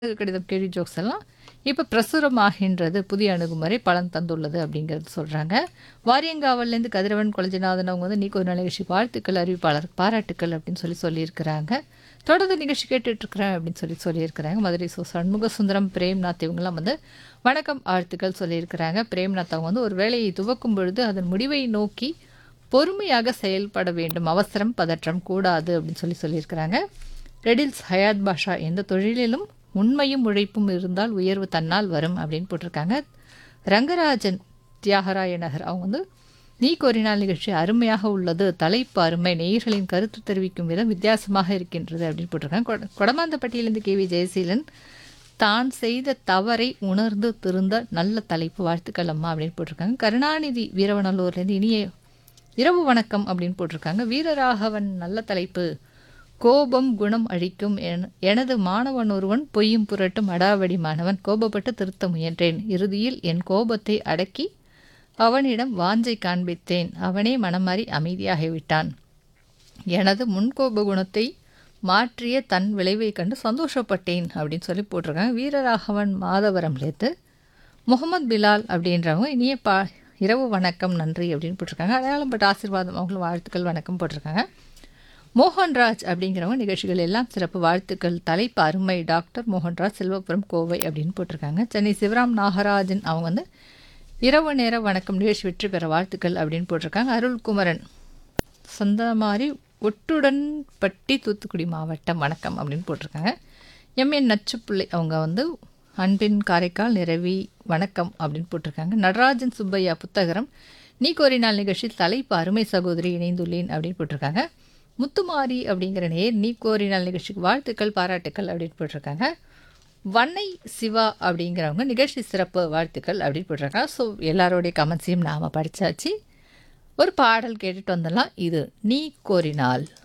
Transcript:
கடிதம் கேள்வி ஜோக்ஸ் எல்லாம் இப்போ பிரசுரமாகின்றது புதிய அணுகுமுறை பலன் தந்துள்ளது அப்படிங்கிறது சொல்கிறாங்க வாரியங்காவல்லேருந்து கதிரவன் கொளஞ்சிநாதன் அவங்க வந்து நீக்கு ஒரு நல்ல நிகழ்ச்சி வாழ்த்துக்கள் அறிவிப்பாளர் பாராட்டுக்கள் அப்படின்னு சொல்லி சொல்லியிருக்கிறாங்க தொடர்ந்து நிகழ்ச்சி கேட்டுட்ருக்கிறேன் அப்படின்னு சொல்லி சொல்லியிருக்கிறாங்க மதுரை சோ சண்முக சுந்தரம் பிரேம்நாத் இவங்கெல்லாம் வந்து வணக்கம் வாழ்த்துக்கள் சொல்லியிருக்கிறாங்க பிரேம்நாத் அவங்க வந்து ஒரு வேலையை துவக்கும் பொழுது அதன் முடிவை நோக்கி பொறுமையாக செயல்பட வேண்டும் அவசரம் பதற்றம் கூடாது அப்படின்னு சொல்லி சொல்லியிருக்கிறாங்க ரெடில்ஸ் ஹயாத் பாஷா எந்த தொழிலிலும் உண்மையும் உழைப்பும் இருந்தால் உயர்வு தன்னால் வரும் அப்படின்னு போட்டிருக்காங்க ரங்கராஜன் தியாகராய நகர் அவங்க வந்து நீ கோரினால் நிகழ்ச்சி அருமையாக உள்ளது தலைப்பு அருமை நேயர்களின் கருத்து தெரிவிக்கும் விதம் வித்தியாசமாக இருக்கின்றது அப்படின்னு போட்டிருக்காங்க கொட கொடமாந்தப்பட்டியிலிருந்து கே வி ஜெயசீலன் தான் செய்த தவறை உணர்ந்து திருந்த நல்ல தலைப்பு வாழ்த்துக்கள் அம்மா அப்படின்னு போட்டிருக்காங்க கருணாநிதி வீரவநல்லூர்லேருந்து இனிய இரவு வணக்கம் அப்படின்னு போட்டிருக்காங்க வீரராகவன் நல்ல தலைப்பு கோபம் குணம் அழிக்கும் என- எனது மாணவன் ஒருவன் பொய்யும் புரட்டும் அடாவடி மாணவன் கோபப்பட்டு திருத்த முயன்றேன் இறுதியில் என் கோபத்தை அடக்கி அவனிடம் வாஞ்சை காண்பித்தேன் அவனே மனமாறி அமைதியாகிவிட்டான் எனது முன்கோப குணத்தை மாற்றிய தன் விளைவை கண்டு சந்தோஷப்பட்டேன் அப்படின்னு சொல்லி போட்டிருக்காங்க வீரராகவன் மாதவரம்லேருந்து முகமது பிலால் அப்படின்றவங்க இனிய பா இரவு வணக்கம் நன்றி அப்படின்னு போட்டிருக்காங்க அடையாளம் பட்ட ஆசீர்வாதம் அவங்களும் வாழ்த்துக்கள் வணக்கம் போட்டிருக்காங்க மோகன்ராஜ் அப்படிங்கிறவங்க நிகழ்ச்சிகள் எல்லாம் சிறப்பு வாழ்த்துக்கள் தலைப்பு அருமை டாக்டர் மோகன்ராஜ் செல்வபுரம் கோவை அப்படின்னு போட்டிருக்காங்க சென்னை சிவராம் நாகராஜன் அவங்க வந்து இரவு நேர வணக்கம் நிகழ்ச்சி வெற்றி பெற வாழ்த்துக்கள் அப்படின்னு போட்டிருக்காங்க அருள்குமரன் சொந்தமாரி ஒட்டுடன்பட்டி தூத்துக்குடி மாவட்டம் வணக்கம் அப்படின்னு போட்டிருக்காங்க எம்என் நச்சுப்பிள்ளை அவங்க வந்து அன்பின் காரைக்கால் நிறவி வணக்கம் அப்படின்னு போட்டிருக்காங்க நடராஜன் சுப்பையா புத்தகரம் நீ கோரினால் நிகழ்ச்சி தலைப்பு அருமை சகோதரி இணைந்துள்ளேன் அப்படின்னு போட்டிருக்காங்க முத்துமாரி அப்படிங்கிற நேர் நீ கோரினால் நிகழ்ச்சிக்கு வாழ்த்துக்கள் பாராட்டுக்கள் அப்படின்னு போட்டிருக்காங்க வன்னை சிவா அப்படிங்கிறவங்க நிகழ்ச்சி சிறப்பு வாழ்த்துக்கள் அப்படின்னு போட்டிருக்காங்க ஸோ எல்லாரோடைய கமெண்ட்ஸையும் நாம் படித்தாச்சு ஒரு பாடல் கேட்டுட்டு வந்துடலாம் இது நீ கோரினால்